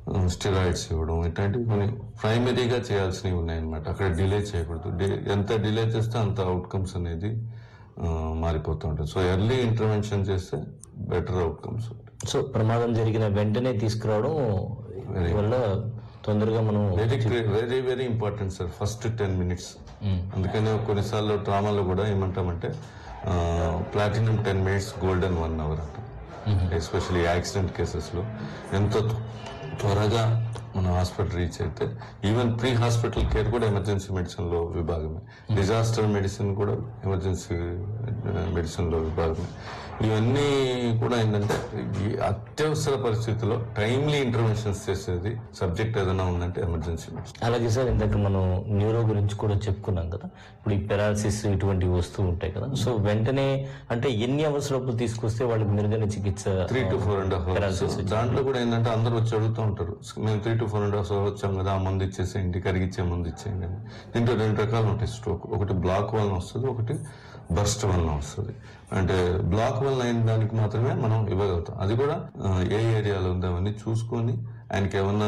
steroids ఇవ్వడం ఇట్లాంటివి కొన్ని ప్రైమరీగా చేయాల్సినవి ఉన్నాయన్నమాట అక్కడ డిలే చేయకూడదు డి- ఎంత డిలే చేస్తే అంత అవుట్కమ్స్ అనేది ఆ, మారిపోతూ ఉంటాయి సో ఎర్లీ ఇంటర్వెన్షన్ చేస్తే బెటర్ అవుట్కమ్స్ ఉంటాయి సో ప్రమాదం జరిగిన వెంటనే తీసుకురావడం వల్ల తొందరగా మనం very very very important sir first ten minutes అందుకనే కొన్నిసార్లు డ్రామాలో కూడా ఏమంటామంటే platinum ten minutes golden one hour అంటాం ఎస్పెషల్లీ యాక్సిడెంట్ కేసెస్లో ఎంత త్వ- త్వరగా మన హాస్పిటల్ రీచ్ అయితే ఈవెన్ ప్రీ హాస్పిటల్ కేర్ కూడా ఎమర్జెన్సీ మెడిసిన్ లో విభాగమే డిజాస్టర్ మెడిసిన్ కూడా ఎమర్జెన్సీ మెడిసిన్ లో విభాగమే ఇవన్నీ కూడా ఏంటంటే ఈ అత్యవసర పరిస్థితుల్లో టైమ్లీ ఇంటర్వెన్షన్స్ చేసేది సబ్జెక్ట్ ఏదైనా ఉందంటే ఎమర్జెన్సీ మెడిసిన్ అలాగే సార్ ఇందాక మనం న్యూరో గురించి కూడా చెప్పుకున్నాం కదా ఇప్పుడు ఈ పెరాలసిస్ ఇటువంటివి వస్తూ ఉంటాయి కదా సో వెంటనే అంటే ఎన్ని అవర్స్ లోపల తీసుకొస్తే వాళ్ళకి మెరుగైన చికిత్స three to four and half hours దాంట్లో కూడా ఏంటంటే అందరూ వచ్చి అడుగుతూ ఉంటారు మేము three to four and half hours వచ్చాం కదా ఆ మందు ఇచ్చేసేయండి కరిగిచ్చే మందు ఇచ్చేయండి అని దీంట్లో రెండు రకాలు ఉంటాయి స్ట్రోక్ ఒకటి బ్లాక్ వలన వస్తుంది ఒకటి బర్స్ట్ వలన వస్తుంది అంటే బ్లాక్ వలన అయిన దానికి మాత్రమే మనం ఇవ్వగలుగుతాం అది కూడా ఆ, ఏ ఏరియాలో ఉందో అవన్నీ చూసుకొని ఆయనకి ఏమన్నా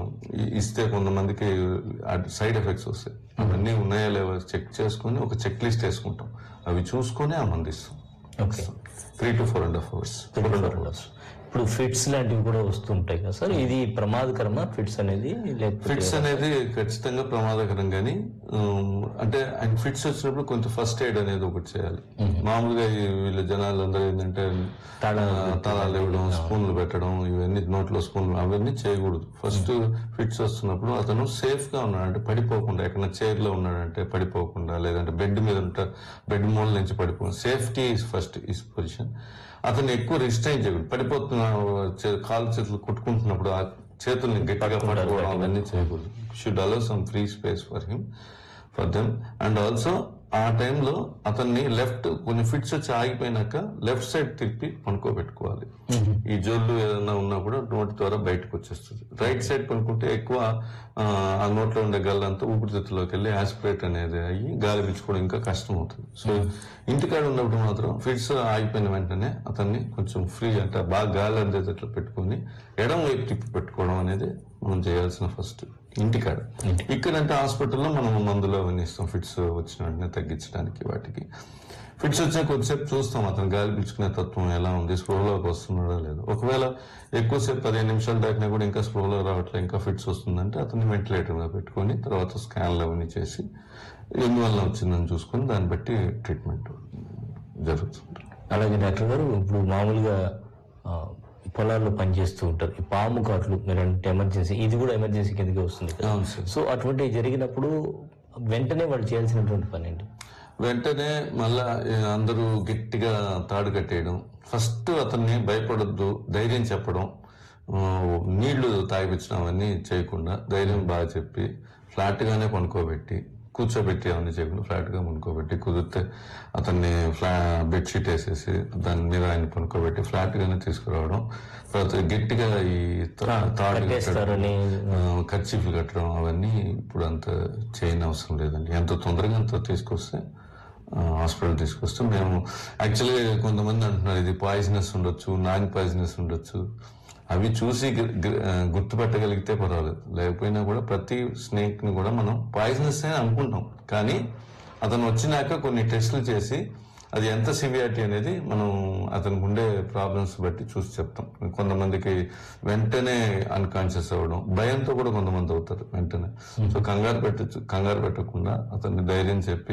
ఇ- ఇస్తే కొంతమందికి సైడ్ ఎఫెక్ట్స్ వస్తాయి అవన్నీ ఉన్నాయా లేవో చెక్ చేసుకొని ఒక చెక్ లిస్ట్ వేసుకుంటాం అవి చూసుకొని ఆ మందు ఇస్తాం okay three to four and half hours four and half hours ఇప్పుడు ఫిట్స్ లాంటివి కూడా వస్తుంటాయి కదా సార్ ఇది ప్రమాదకరమా ఫిట్స్ అనేది లేకపోతే ఫిట్స్ అనేది ఖచ్చితంగా ప్రమాదకరం కానీ ఉమ్, అంటే ఆయన ఫిట్స్ వచ్చినప్పుడు కొంత ఫస్ట్ ఎయిడ్ అనేది ఒకటి చేయాలి మామూలుగా ఈ వీళ్ళ జనాలు అందరూ ఏంటంటే తాళ- ఆ, తాళాలు ఇవ్వడం స్పూన్లు పెట్టడం ఇవన్నీ నోట్లో స్పూన్లు అవన్నీ చేయకూడదు ఫస్ట్ ఫిట్స్ వస్తున్నప్పుడు అతను సేఫ్ గా ఉన్నాడు అంటే పడిపోకుండా ఎక్కడ చైర్ లో ఉన్నాడంటే పడిపోకుండా లేదంటే బెడ్ మీద ఉంటా బెడ్ మూల నుంచి పడిపోకుండా safety is first is position అతను ఎక్కువ రిస్ట్రైన్ చేయకూడదు పడిపోతున్న చే- కాలు చేతులు కొట్టుకుంటున్నప్పుడు ఆ చేతుల్ని గట్టిగా పట్టుకోవడం అవన్నీ చేయకూడదు should allow some free space for him for them and also ఆ టైంలో అతన్ని లెఫ్ట్ కొన్ని ఫిట్స్ వచ్చి ఆగిపోయినాక లెఫ్ట్ సైడ్ తిప్పి పనుకోబెట్టుకోవాలి ఈ జోళ్ళు ఏదైనా ఉన్నా కూడా నోటి ద్వారా బయటకు వచ్చేస్తుంది రైట్ సైడ్ పనుకుంటే ఎక్కువ ఆ, ఆ నోట్లో ఉండే గల్లంతా ఊపిరితిత్తులోకి వెళ్ళి ఆస్పిరేట్ అనేది అయ్యి గాలి పీల్చుకోవడం ఇంకా కష్టం అవుతుంది సో ఇంటికాడ ఉన్నప్పుడు మాత్రం ఫిట్స్ ఆగిపోయిన వెంటనే అతన్ని కొంచెం ఫ్రీ అంటే బాగా గాలి అందేటట్లు పెట్టుకొని ఎడం వైపు తిప్పి పెట్టుకోవడం అనేది మనం చేయాల్సిన ఫస్ట్ ఇంటికాడ ఇక్కడంటే హాస్పిటల్లో మనం మందులు అవన్నీ ఇస్తాం ఫిట్స్ వచ్చిన వెంటనే తగ్గించడానికి వాటికి ఫిట్స్ వచ్చిన కొద్దిసేపు చూస్తాం అతను గాలి పీల్చుకునే తత్వం ఎలా ఉంది స్పృహలోకి వస్తున్నాడో లేదో ఒకవేళ ఎక్కువసేపు పదిహేను నిమిషాలు దాటినా కూడా ఇంకా స్పృహలో రావట్లేదు ఇంకా ఫిట్స్ వస్తుందంటే అతన్ని వెంటిలేటర్ మీద పెట్టుకొని తర్వాత స్కాన్లు అవన్నీ చేసి ఎందువల్ల వచ్చిందని చూసుకొని దాన్ని బట్టి ట్రీట్మెంట్ జరుగుతుంది అలాగే డాక్టర్ గారు ఇప్పుడు మామూలుగా ఆ, పొలాల్లో పనిచేస్తూ ఉంటారు ఈ పాము కాట్లు మీరు అంటే ఎమర్జెన్సీ ఇది కూడా ఎమర్జెన్సీ కిందకే వస్తుంది కదా అవును సార్ సో అటువంటి జరిగినప్పుడు వెంటనే వాళ్ళు చేయాల్సినటువంటి పని ఏంటి వెంటనే మళ్ళా ఏ, అందరూ గట్టిగా తాడు కట్టేయడం ఫస్ట్ అతన్ని భయపడొద్దు ధైర్యం చెప్పడం ఆ, నీళ్లు తాగిపించడం అవన్నీ చేయకుండా ధైర్యం బాగా చెప్పి ఫ్లాట్ గానే పనుకోబెట్టి కూర్చోబెట్టి అవన్నీ చేయకుండా ఫ్లాట్ గా పనుకోబెట్టి కుదిరితే అతన్ని ఫ్లా బెడ్షీట్ వేసేసి దాని మీద ఆయన పనుకోబెట్టి ఫ్లాట్ గానే తీసుకురావడం తర్వాత గట్టిగా ఈ తా- తాడు కట్టడం కట్టేస్తారని ఖర్చీఫ్లు కట్టడం అవన్నీ ఇప్పుడు అంత చేయని అవసరం లేదండి ఎంత తొందరగా అంత తీసుకొస్తే హాస్పిటల్ తీసుకొస్తే మేము యాక్చువల్గా కొంతమంది అంటున్నారు ఇది పాయిజనస్ ఉండొచ్చు నాన్ పాయిజనస్ ఉండొచ్చు అవి చూసి గు- గు- ఆ, గుర్తుపట్టగలిగితే పర్వాలేదు లేకపోయినా కూడా ప్రతి స్నేక్ ని కూడా మనం పాయిజనస్ అని అనుకుంటాం కానీ అతను వచ్చినాక కొన్ని టెస్టులు చేసి అది ఎంత సివియారిటీ అనేది మనం అతనికి ఉండే ప్రాబ్లమ్స్ బట్టి చూసి చెప్తాం కొంతమందికి వెంటనే అన్కాన్షియస్ అవ్వడం భయంతో కూడా కొంతమంది అవుతారు వెంటనే సో కంగారు పెట్టచ్చు కంగారు పెట్టకుండా అతన్ని ధైర్యం చెప్పి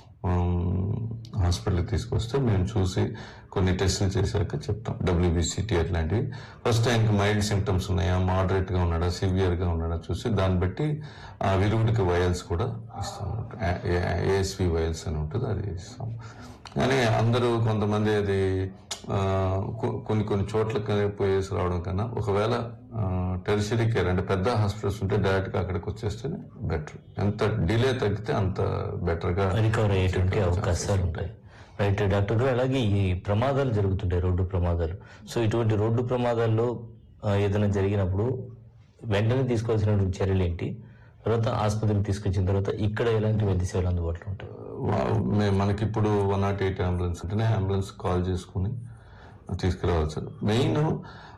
హాస్పిటల్కి తీసుకొస్తే మేము చూసి కొన్ని టెస్టులు చేశాక చెప్తాం డబ్ల్యూబిసిటీ అట్లాంటివి ఫస్ట్ ఆయనకి మైల్డ్ సిమ్టమ్స్ ఉన్నాయా మోడరేట్ గా ఉన్నాడా సివియర్ గా ఉన్నాడా చూసి దాన్ని బట్టి ఆ విరుగుడికి వయల్స్ కూడా ఇస్తాం ఏఎస్వి వయల్స్ అని ఉంటుంది అది ఇస్తాం కానీ అందరూ కొంతమంది అది ఆ, కొ- కొన్ని కొన్ని చోట్లకి పోయేసి రావడం కన్నా ఒకవేళ టెరిషరీ కేర్ అంటే పెద్ద హాస్పిటల్స్ ఉంటే డైరెక్ట్ గా అక్కడికి వచ్చేస్తేనే బెటర్ ఎంత డిలే తగ్గితే అంత బెటర్ గా రికవర్ అయ్యేటువంటి అవకాశాలు ఉంటాయి రైట్ డాక్టర్ గారు అలాగే ఈ ప్రమాదాలు జరుగుతుంటాయి రోడ్డు ప్రమాదాలు సో ఇటువంటి రోడ్డు ప్రమాదాల్లో ఆ, ఏదైనా జరిగినప్పుడు వెంటనే తీసుకోవాల్సినటువంటి చర్యలు ఏంటి తర్వాత ఆసుపత్రికి తీసుకొచ్చిన తర్వాత ఇక్కడ ఎలాంటి వైద్య సేవలు అందుబాటులో ఉంటాయి వా- మే- మనకి ఇప్పుడు వన్ నాట్ ఎయిట్ అంబులెన్స్ ఉంటేనే అంబులెన్స్ కాల్ చేసుకుని తీసుకురావాలి సార్ మెయిన్